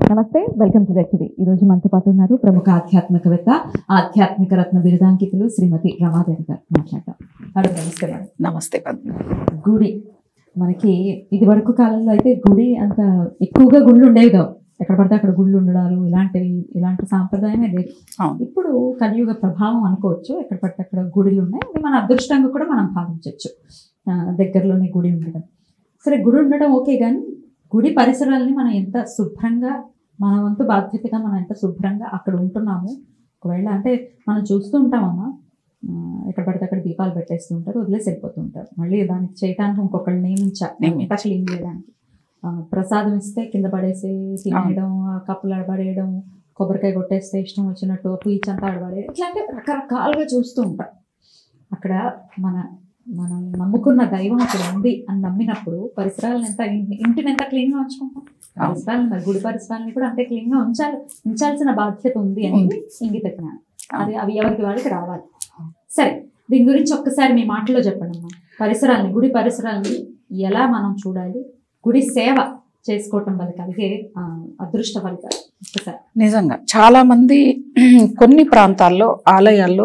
నమస్తే welcome to red TV ఈ రోజు మనతో పాటు ఉన్నారు ప్రముఖ ఆధ్యాత్మికవేత్త ఆధ్యాత్మిక రత్న బిరుదాంకితులు శ్రీమతి రమాదేవి గారు మాట్లాడతాం మేడం నమస్తే మేడం నమస్తే పద్మ గుడి మనకి ఇది వరకు కాలంలో అయితే గుడి అంత ఎక్కువగా గుళ్ళు ఉండేవి కావు ఎక్కడ పడితే అక్కడ గుళ్ళు ఉండడాలు ఇలాంటివి ఇలాంటి సాంప్రదాయమే లేదు అవును. ఇప్పుడు కలియుగ ప్రభావం అనుకోవచ్చు ఎక్కడ పడితే అక్కడ గుడులు ఉన్నాయి అది మన అదృష్టంగా కూడా మనం భావించవచ్చు ఆ, దగ్గరలోనే గుడి ఉండడం సరే గుడి ఉండడం ఓకే కానీ గుడి పరిసరాలని మనం ఎంత శుభ్రంగా మన వంతు బాధ్యతగా మనం ఎంత శుభ్రంగా అక్కడ ఉంటున్నాము ఒకవేళ అంటే మనం చూస్తూ ఉంటామమ్మా ఆ, ఎక్కడ పడితే అక్కడ దీపాలు పెట్టేస్తూ ఉంటారు వదిలేసి వెళ్ళిపోతూ ఉంటారు మళ్ళీ దానికి చేయడానికి ఇంకొకళ్ళు నియమించాలి నియమించాలి. అంతా క్లీన్ చేయడానికి ఆ, ప్రసాదం ఇస్తే కింద పడేసి తినేయడం ఆ కప్పులు ఆడబడేయడం కొబ్బరికాయ కొట్టేస్తే ఇష్టం వచ్చినట్టు పీచ్ అంతా ఆడబడే ఇట్లాంటి రకరకాలుగా చూస్తూ ఉంటాం అక్కడ మన మనం నమ్ముకున్న దైవం అక్కడ ఉంది అని నమ్మినప్పుడు పరిసరాలను ఎంత ఇన్- ఇంటిని ఎంత క్లీన్ గా ఉంచుకుంటాం పరిసరాలను మరి గుడి పరిసరాలను కూడా అంతే క్లీన్ గా ఉంచాలి ఉంచాల్సిన బాధ్యత ఉంది అనేది ఇంగిత జ్ఞానం అది అవి ఎవరికి వాళ్ళకి రావాలి సరే దీని గురించి ఒక్కసారి మీ మాటలో చెప్పండి అమ్మా పరిసరాలని గుడి పరిసరాలని ఎలా మనం చూడాలి గుడి సేవ చేసుకోవటం వల్ల కలిగే ఆ, అదృష్ట ఫలితాలు ఒక్కసారి నిజంగా చాలా మంది కొన్ని ప్రాంతాల్లో ఆలయాల్లో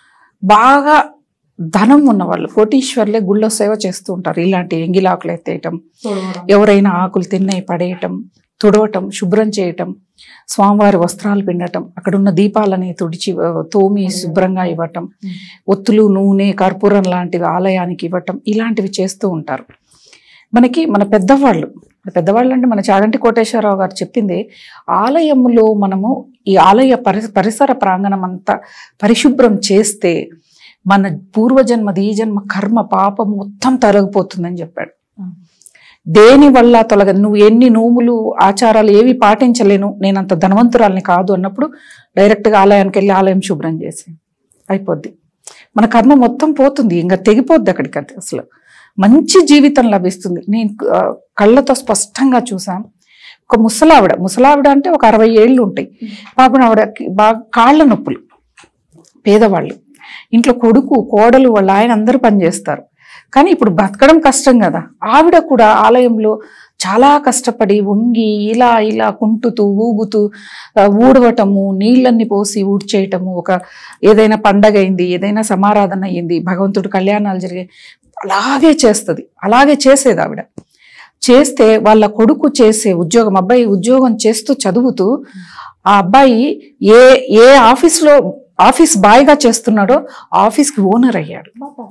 బాగా ధనం ఉన్నవాళ్ళు కోటీశ్వర్లే గుళ్ళో సేవ చేస్తూ ఉంటారు ఇలాంటి ఎంగిలాకులు ఎత్తేయటం చూడవడం ఎవరైనా ఆకులు తిన్నవి పడేయటం తుడవటం శుభ్రం చేయటం స్వామివారి వస్త్రాలు పిండటం అక్కడున్న దీపాలని తుడిచి ఆ, తోమి శుభ్రంగా ఇవ్వటం ఉమ్. ఒత్తులు నూనె కర్పూరం లాంటివి ఆలయానికి ఇవ్వటం ఇలాంటివి చేస్తూ ఉంటారు మనకి మన పెద్దవాళ్ళు మన పెద్దవాళ్ళు అంటే మన చాగంటి కోటేశ్వరరావు గారు చెప్పింది ఆలయంలో మనము ఈ ఆలయ పరి పరిసర ప్రాంగణం అంతా పరిశుభ్రం చేస్తే మన పూర్వజన్మ ఈ జన్మ కర్మ పాపం మొత్తం తొలగిపోతుందని చెప్పాడు ఉమ్. దేని వల్ల తొలగ నువ్వు ఎన్ని నోములు ఆచారాలు ఏవి పాటించలేను నేను అంత ధనవంతురాల్ని కాదు అన్నప్పుడు డైరెక్ట్గా ఆలయానికి వెళ్ళి ఆలయం శుభ్రం చేసి అయిపోద్ది మన కర్మ మొత్తం పోతుంది ఇంకా తెగిపోద్ది అక్కడికి అది అసలు మంచి జీవితం లభిస్తుంది నేను ఆ, కళ్ళతో స్పష్టంగా చూసాను ఒక ముసలావిడ ముసలావిడ అంటే ఒక అరవై ఏళ్ళు ఉంటాయి పాపం ఆవిడకి బాగా కాళ్ళ నొప్పులు పేదవాళ్ళు ఇంట్లో కొడుకు కోడలు వాళ్ళ ఆయన అందరూ పనిచేస్తారు కానీ ఇప్పుడు బతకడం కష్టం కదా ఆవిడ కూడా ఆలయంలో చాలా కష్టపడి వంగి ఇలా ఇలా కుంటుతూ ఊగుతూ ఆ, ఊడవటము నీళ్ళన్ని పోసి ఊడ్చేయటము ఒక ఏదైనా పండగ అయింది ఏదైనా సమారాధన అయింది భగవంతుడు కళ్యాణాలు జరిగాయి అలాగే చేస్తుంది అలాగే చేసేది ఆవిడ చేస్తే వాళ్ళ కొడుకు చేసే ఉద్యోగం అబ్బాయి ఉద్యోగం చేస్తూ చదువుతూ ఆ అబ్బాయి ఏ ఏ ఆఫీస్లో ఆఫీస్ బాయ్గా చేస్తున్నాడో ఆఫీస్కి ఓనర్ అయ్యాడు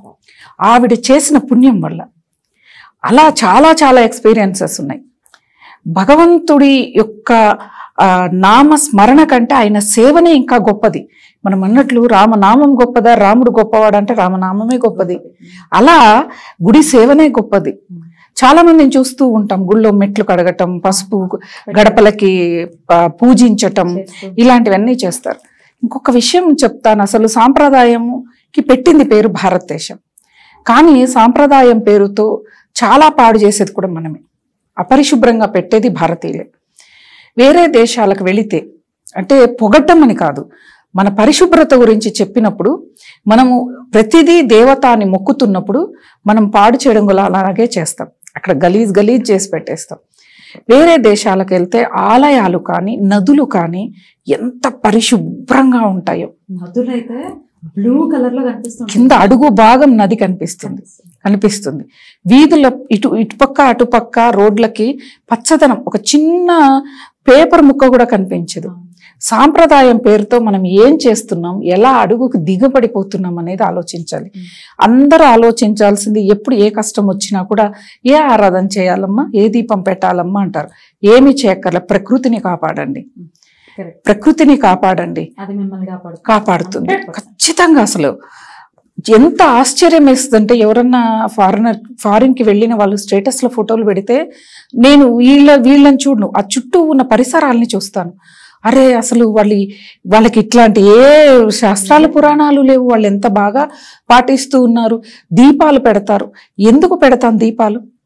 ఆవిడ చేసిన పుణ్యం వల్ల అలా చాలా చాలా ఎక్స్పీరియన్సెస్ ఉన్నాయి భగవంతుడి యొక్క ఆ, నామ స్మరణ కంటే ఆయన సేవనే ఇంకా గొప్పది మనం అన్నట్లు రామనామం గొప్పదా రాముడు గొప్పవాడు అంటే రామనామమే గొప్పది అలా గుడి సేవనే గొప్పది చాలా మందిని చూస్తూ ఉంటాం గుళ్ళో మెట్లు కడగటం పసుపు గడపలకి ఆ, పూజించటం ఇలాంటివన్నీ చేస్తారు ఇంకొక విషయం చెప్తాను అసలు సాంప్రదాయంకి పెట్టింది పేరు భారతదేశం కానీ సాంప్రదాయం పేరుతో చాలా పాడు చేసేది కూడా మనమే అపరిశుభ్రంగా పెట్టేది భారతీయులే వేరే దేశాలకు వెళితే అంటే పొగడ్డం అని కాదు మన పరిశుభ్రత గురించి చెప్పినప్పుడు మనము ప్రతిదీ దేవత అని మొక్కుతున్నప్పుడు మనం పాడు చేయడం కూడా అలాగే చేస్తాం అక్కడ గలీజ్ గలీజ్ చేసి పెట్టేస్తాం వేరే దేశాలకు వెళ్తే ఆలయాలు కానీ నదులు కానీ ఎంత పరిశుభ్రంగా ఉంటాయో నదులైతే బ్లూ కలర్ లో కనిపిస్తుంది కింద అడుగు భాగం నది కనిపిస్తుంది కనిపిస్తుంది వీధుల ఇటు ఇటుపక్క అటుపక్క రోడ్లకి పచ్చదనం ఒక చిన్న పేపర్ ముక్క కూడా కనిపించదు సాంప్రదాయం పేరుతో మనం ఏం చేస్తున్నాం ఎలా అడుగుకు దిగబడిపోతున్నాం అనేది ఆలోచించాలి అందరూ ఆలోచించాల్సింది ఎప్పుడు ఏ కష్టం వచ్చినా కూడా ఏ ఆరాధన చేయాలమ్మా ఏ దీపం పెట్టాలమ్మా అంటారు ఏమి చేయక్కర్లే ప్రకృతిని కాపాడండి Correct. ప్రకృతిని కాపాడండి అది మిమ్మల్ని కాపాడు కాపాడుతుంది 100%. ఖచ్చితంగా అసలు ఎంత ఆశ్చర్యం వేస్తుందంటే ఎవరన్నా ఫారినర్ ఫారిన్కి వెళ్ళిన వాళ్ళు స్టేటస్లో ఫోటోలు పెడితే నేను వీళ్ళ వీళ్ళని చూడను ఆ చుట్టూ ఉన్న పరిసరాలని చూస్తాను అరే అసలు వాళ్ళ వాళ్ళకి ఇట్లాంటి ఏ శాస్త్రాల పురాణాలు లేవు వాళ్ళు ఎంత బాగా పాటిస్తూ ఉన్నారు దీపాలు పెడతారు ఎందుకు పెడతాం దీపాలు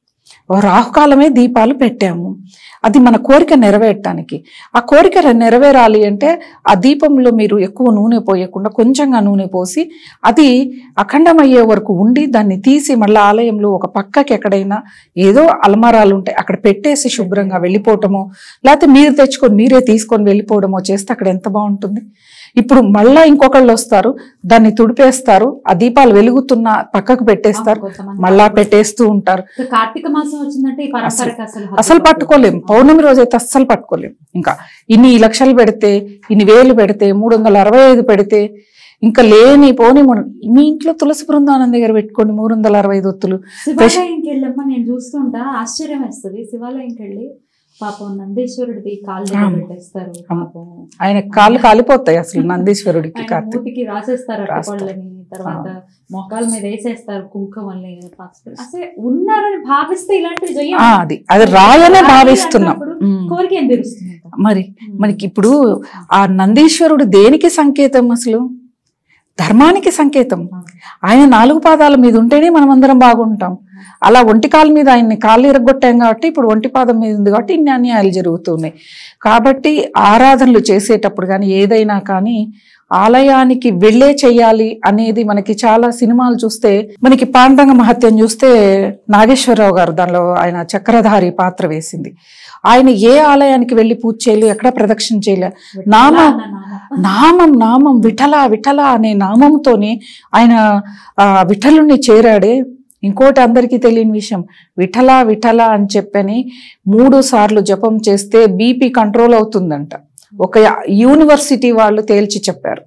ఓ రాహుకాలమే దీపాలు పెట్టాము అది మన కోరిక నెరవేరటానికి ఆ కోరిక నెరవేరాలి అంటే ఆ దీపంలో మీరు ఎక్కువ నూనె పోయకుండా కొంచెంగా నూనె పోసి అది అఖండమయ్యే వరకు ఉండి దాన్ని తీసి మళ్ళీ ఆలయంలో ఒక పక్కకి ఎక్కడైనా ఏదో అలమారాలు ఉంటాయి అక్కడ పెట్టేసి శుభ్రంగా వెళ్ళిపోవటమో లేకపోతే మీరు తెచ్చుకొని మీరే తీసుకొని వెళ్ళిపోవడమో చేస్తే అక్కడ ఎంత బాగుంటుంది ఇప్పుడు మళ్ళా ఇంకొకళ్ళు వస్తారు దాన్ని తుడిపేస్తారు ఆ దీపాలు వెలుగుతున్న పక్కకు పెట్టేస్తారు కొంతమంది మళ్ళా పెట్టేస్తూ ఉంటారు ఇక కార్తీక మాసం వచ్చిందంటే ఈ పరంపరకి అసలు హద్దు అసలు పట్టదు. పట్టుకోలేం పౌర్ణమి రోజు అయితే అస్సలు పట్టుకోలేం ఇంకా ఇన్ని లక్షలు పెడితే ఇన్ని వేలు పెడితే మూడు వందల అరవై ఐదు పెడితే ఇంకా లేని పోని మన- మీ ఇంట్లో తులసి బృందానం దగ్గర పెట్టుకోండి మూడు వందల అరవై ఐదు ఒత్తులు శివాలయంకి వెళ్ళమ్మా నేను చూస్తుంటా ఆశ్చర్యం వేస్తుంది శివాలయంకి వెళ్ళి పాపం నందీశ్వరుడిది కాళ్ళు దగ్గర ఆమ్. పెట్టేస్తారు ఆమ్. పాపం ఆయన కాళ్ళు కాలిపోతాయి అసలు నందీశ్వరుడికి ఆయన కార్తీక్ మూతికి రాసేస్తారు రాస్తారు. అట్టపళ్ళని తర్వాత మొక్కల మీద వేసేస్తారు కుంకుమల్ని పసుపు అసలు ఉన్నారని భావిస్తే ఇలాంటివి ఆ, చెయ్యం అది అది రాయనే రాయి భావిస్తున్నాం అన్నప్పుడు ఉమ్. కోరిక ఏం తెరుస్తుంది మరి మనకి ఇప్పుడు ఆ నందీశ్వరుడు దేనికి సంకేతం అసలు ధర్మానికి సంకేతం ఆయన నాలుగు పాదాల మీద ఉంటేనే మనం అందరం బాగుంటాం అలా ఒంటి కాలు మీద ఆయన్ని కాళ్ళు ఇరగొట్టాం కాబట్టి ఇప్పుడు ఒంటి పాదం మీద ఉంది కాబట్టి ఇన్ని అన్యాయాలు జరుగుతున్నాయి కాబట్టి ఆరాధనలు చేసేటప్పుడు కానీ ఏదైనా కానీ ఆలయానికి వెళ్ళే చెయ్యాలి అనేది మనకి చాలా సినిమాలు చూస్తే మనకి పాండంగ మహత్యం చూస్తే నాగేశ్వరరావు గారు దానిలో ఆయన చక్రధారి పాత్ర వేసింది ఆయన ఏ ఆలయానికి వెళ్ళి పూజ చేయలే ఎక్కడ ప్రదక్షిణ చేయలే నామ అన్న నామం. నామం నామం విఠల విఠల అనే నామంతోనే ఆయన ఆ విఠలుని చేరాడే ఇంకోటి అందరికీ తెలియని విషయం విఠల విఠల అని చెప్పని మూడు సార్లు జపం చేస్తే బీపీ కంట్రోల్ అవుతుందంట ఒక యూనివర్సిటీ వాళ్ళు తేల్చి చెప్పారు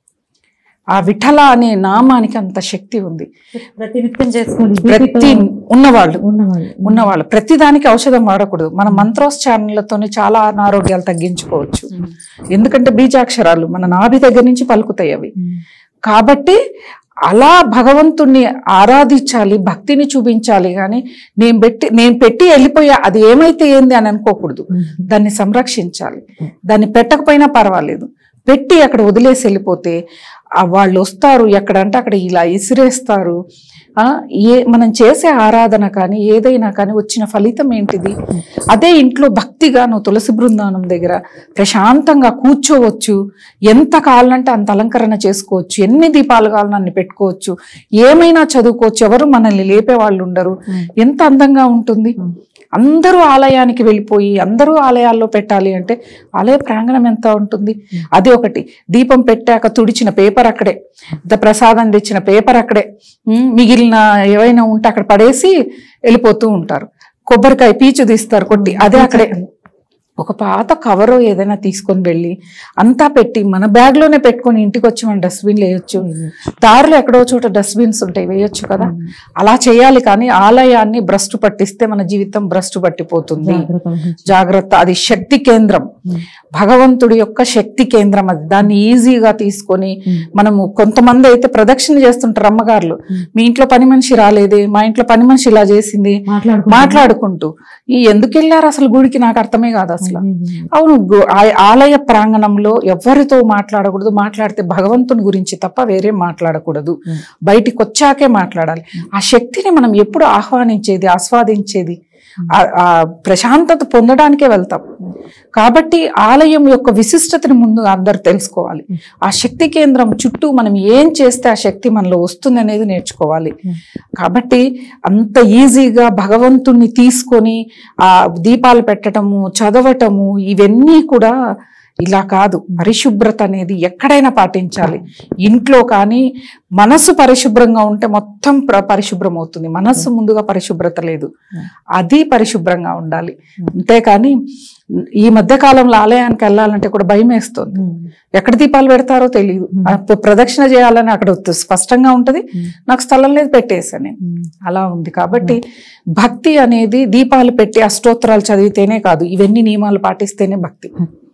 ఆ విఠల అనే నామానికి అంత శక్తి ఉంది ప్రతినిత్యం చేసుకోవాలి ప్రతి ఉన్నవాళ్ళు ఉన్నవాళ్ళు ఉన్నవాళ్ళు ప్రతి దానికి ఔషధం వాడకూడదు మన మంత్రోచ్చారణలతోనే చాలా అనారోగ్యాలు తగ్గించుకోవచ్చు ఎందుకంటే బీజాక్షరాలు మన నాభి దగ్గర నుంచి పలుకుతాయి అవి కాబట్టి అలా భగవంతుణ్ణి ఆరాధించాలి భక్తిని చూపించాలి కానీ నేను పెట్టి నేను పెట్టి వెళ్ళిపోయా అది ఏమైతే ఏంది అని అనుకోకూడదు దాన్ని సంరక్షించాలి దాన్ని పెట్టకపోయినా పర్వాలేదు పెట్టి అక్కడ వదిలేసి వెళ్ళిపోతే ఆ వాళ్ళు వస్తారు ఎక్కడంటే అక్కడ ఇలా ఇసిరేస్తారు ఆ, ఏ మనం చేసే ఆరాధన కానీ ఏదైనా కానీ వచ్చిన ఫలితం ఏంటిది అదే ఇంట్లో భక్తిగా నువ్వు తులసి బృందానం దగ్గర ప్రశాంతంగా కూర్చోవచ్చు ఎంత కావాలంటే అంత అలంకరణ చేసుకోవచ్చు ఎన్ని దీపాలు కావాలని అన్ని పెట్టుకోవచ్చు ఏమైనా చదువుకోవచ్చు ఎవరు మనల్ని లేపే వాళ్ళు ఉండరు ఎంత అందంగా ఉంటుంది అందరూ ఆలయానికి వెళ్ళిపోయి అందరూ ఆలయాల్లో పెట్టాలి అంటే ఆలయ ప్రాంగణం ఎంత ఉంటుంది అది ఒకటి దీపం పెట్టాక తుడిచిన పేపర్ అక్కడే ద ప్రసాదం తెచ్చిన పేపర్ అక్కడే ఉమ్, మిగిలిన ఏవైనా ఉంటే అక్కడ పడేసి వెళ్ళిపోతూ ఉంటారు కొబ్బరికాయ పీచు తీస్తారు కొట్టి అదే అక్కడే ఒక పాత కవరు ఏదైనా తీసుకొని వెళ్ళి అంతా పెట్టి మన బ్యాగ్ లోనే పెట్టుకొని ఇంటికి వచ్చి మనం డస్ట్బిన్ వేయొచ్చు దారిలో ఎక్కడో చోట డస్ట్బిన్స్ ఉంటాయి వేయొచ్చు కదా అలా చేయాలి కానీ ఆలయాన్ని భ్రష్టు పట్టిస్తే మన జీవితం భ్రష్టు పట్టిపోతుంది జాగ్రత్త వహించు. జాగ్రత్త అది శక్తి కేంద్రం భగవంతుడి యొక్క శక్తి కేంద్రం అది దాన్ని ఈజీగా తీసుకొని మనము కొంతమంది అయితే ప్రదక్షిణ చేస్తుంటారు అమ్మగారులు మీ ఇంట్లో పని మనిషి రాలేదే మా ఇంట్లో పని మనిషి ఇలా చేసింది మాట్లాడుకుంటూ మాట్లాడుకుంటూ ఈ ఎందుకు వెళ్ళారు అసలు గుడికి నాకు అర్థమే కాదు అసలు అవును గు- ఆ- ఆలయ ప్రాంగణంలో ఎవరితో మాట్లాడకూడదు మాట్లాడితే భగవంతుని గురించి తప్ప వేరే మాట్లాడకూడదు Hmm. బయటికి వచ్చాకే మాట్లాడాలి ఆ శక్తిని మనం ఎప్పుడు ఆహ్వానించేది ఆస్వాదించేది ఆ- ఆ ప్రశాంతత పొందడానికే వెళ్తాం కాబట్టి ఆలయం యొక్క విశిష్టతని ముందు అందరు తెలుసుకోవాలి ఆ శక్తి కేంద్రం చుట్టూ మనం ఏం చేస్తే ఆ శక్తి మనలో వస్తుంది అనేది నేర్చుకోవాలి కాబట్టి అంత ఈజీగా భగవంతుణ్ణి తీసుకొని ఆ దీపాలు పెట్టడము చదవటము ఇవన్నీ కూడా ఇలా కాదు పరిశుభ్రత అనేది ఎక్కడైనా పాటించాలి ఇంట్లో కానీ మనసు పరిశుభ్రంగా ఉంటే మొత్తం ప్ర- పరిశుభ్రం అవుతుంది మనస్సు ముందుగా పరిశుభ్రత లేదు అది పరిశుభ్రంగా ఉండాలి అంతేకాని ఈ మధ్య కాలంలో ఆలయానికి వెళ్ళాలంటే కూడా భయం వేస్తుంది ఎక్కడ దీపాలు పెడతారో తెలియదు ఆ ప్ర- ప్రదక్షిణ చేయాలని అక్కడ వస్తు- స్పష్టంగా ఉంటది నాకు స్థలం లేదు పెట్టేసాను నేను అలా ఉంది కాబట్టి భక్తి అనేది దీపాలు పెట్టి అష్టోత్తరాలు చదివితేనే కాదు ఇవన్నీ నియమాలు పాటిస్తేనే భక్తి